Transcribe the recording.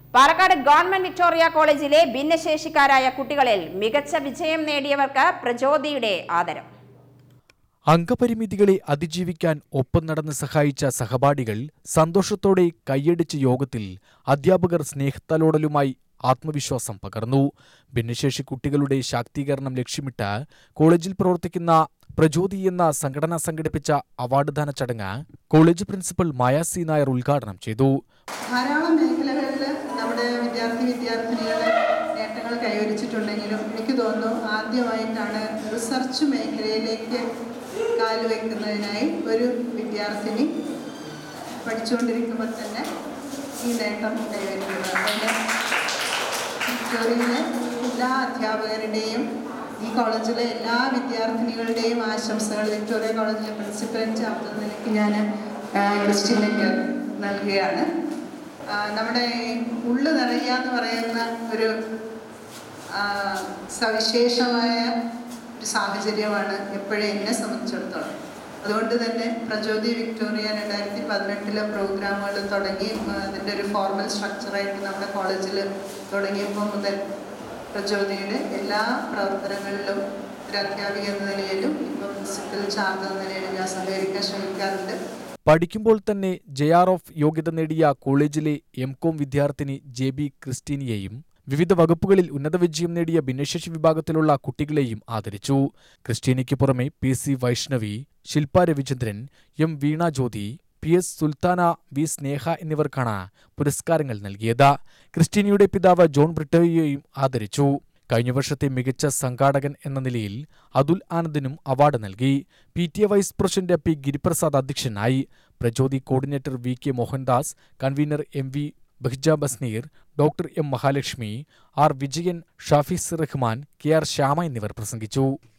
Palakkad government Victoria കോളേജിലെ ഭിന്നശേഷിക്കാരായ കുട്ടികളിൽ മികച്ച വിജയം നേടിയവർക്ക് പ്രചോദിയുടെ ആദരം അംഗപരിമിതികളെ അതിജീവിക്കാൻ ഒപ്പം നടന്ന് സഹായിച്ച സഹപാഠികൾ സന്തോഷത്തോടെ കൈയടിച്ച യോഗത്തിൽ അധ്യാപകർ സ്നേഹത്തലോടലുമായി ആത്മവിശ്വാസം പകർന്നു ഭിന്നശേഷി കുട്ടികളുടെ ശാക്തീകരണം ലക്ഷ്യമിട്ട് കോളേജിൽ പ്രവർത്തിക്കുന്ന പ്രചോദി എന്ന സംഘടന സംഘടിപ്പിച്ച അവാർഡ് ദാന ചടങ്ങ് കോളേജ് പ്രിൻസിപ്പൽ മായ സി നായർ ഉദ്ഘാടനം ചെയ്തു ധാരാളം മേഖലകളിൽ നമ്മുടെ വിദ്യാർത്ഥി വിദ്യാർത്ഥിനികൾ നേട്ടങ്ങൾ കൈവരിച്ചിട്ടുണ്ടെങ്കിലും എനിക്ക് തോന്നുന്നു ആദ്യമായിട്ടാണ് റിസർച്ച് മേഖലയിലേക്ക് കാലുവെക്കുന്നതിനായി ഒരു വിദ്യാർത്ഥിനി പഠിച്ചുകൊണ്ടിരിക്കുമ്പോൾ തന്നെ ഈ നേട്ടം കൈവരിക്കുന്നത് അതുകൊണ്ട് വിക്ടോറിയയിലെ എല്ലാ അധ്യാപകരുടെയും ഈ കോളേജിലെ എല്ലാ വിദ്യാർത്ഥിനികളുടെയും ആശംസകൾ വിക്ടോറിയ കോളേജിലെ പ്രിൻസിപ്പലിൻ്റെ ചാപ്റ്റർ നിലയ്ക്ക് ഞാൻ ക്രിസ്റ്റീനയ്ക്ക് നൽകുകയാണ് ആ, നമ്മുടെ ഈ ഉള്ളു നിറയുക എന്ന് പറയുന്ന ഒരു ആ, സവിശേഷമായ ഒരു സാഹചര്യമാണ് എപ്പോഴും എന്നെ സംബന്ധിച്ചിടത്തോളം അതുകൊണ്ട് തന്നെ പ്രചോദി വിക്ടോറിയ രണ്ടായിരത്തി പതിനെട്ടിലെ പ്രോഗ്രാമുകൾ തുടങ്ങി ആ, അതിൻ്റെ ഒരു ഫോർമൽ സ്ട്രക്ചറായിട്ട് നമ്മുടെ കോളേജിൽ തുടങ്ങിയപ്പോൾ മുതൽ പ്രചോദിയുടെ എല്ലാ പ്രവർത്തനങ്ങളിലും ഒരു അധ്യാപിക എന്ന നിലയിലും ഇപ്പോൾ പ്രിൻസിപ്പൽ ചാർജ് എന്ന നിലയിലും ഞാൻ സഹകരിക്കാൻ ശ്രമിക്കാറുണ്ട് പഠിക്കുമ്പോൾ തന്നെ ജെ ആർ ഓഫ് യോഗ്യത നേടിയ കോളേജിലെ എം കോം വിദ്യാർത്ഥിനി ജെ ബി ക്രിസ്റ്റീനിയെയും വിവിധ വകുപ്പുകളിൽ ഉന്നത വിജയം നേടിയ ഭിന്നശേഷി വിഭാഗത്തിലുള്ള കുട്ടികളെയും ആദരിച്ചു ക്രിസ്റ്റീനയ്ക്ക് പുറമെ പി സി വൈഷ്ണവി ശില്പ രവിചന്ദ്രൻ എം വീണ ജ്യോതി പി എസ് സുൽത്താന വി സ്നേഹ എന്നിവർക്കാണ് പുരസ്കാരങ്ങൾ നൽകിയത് ക്രിസ്റ്റീനയുടെ പിതാവ് ജോൺ ബ്രിട്ടോയെയും ആദരിച്ചു കഴിഞ്ഞ വർഷത്തെ മികച്ച സംഘാടകൻ എന്ന നിലയിൽ അതുൽ ആനന്ദിനും അവാർഡ് നൽകി P T A vice president P Giriprasad അധ്യക്ഷനായി പ്രചോദി coordinator V K Mohandas convener M V Bahja Basneer doctor M Mahalakshmi R Vijayan Shafis Rahman K R Shyama എന്നിവർ പ്രസംഗിച്ചു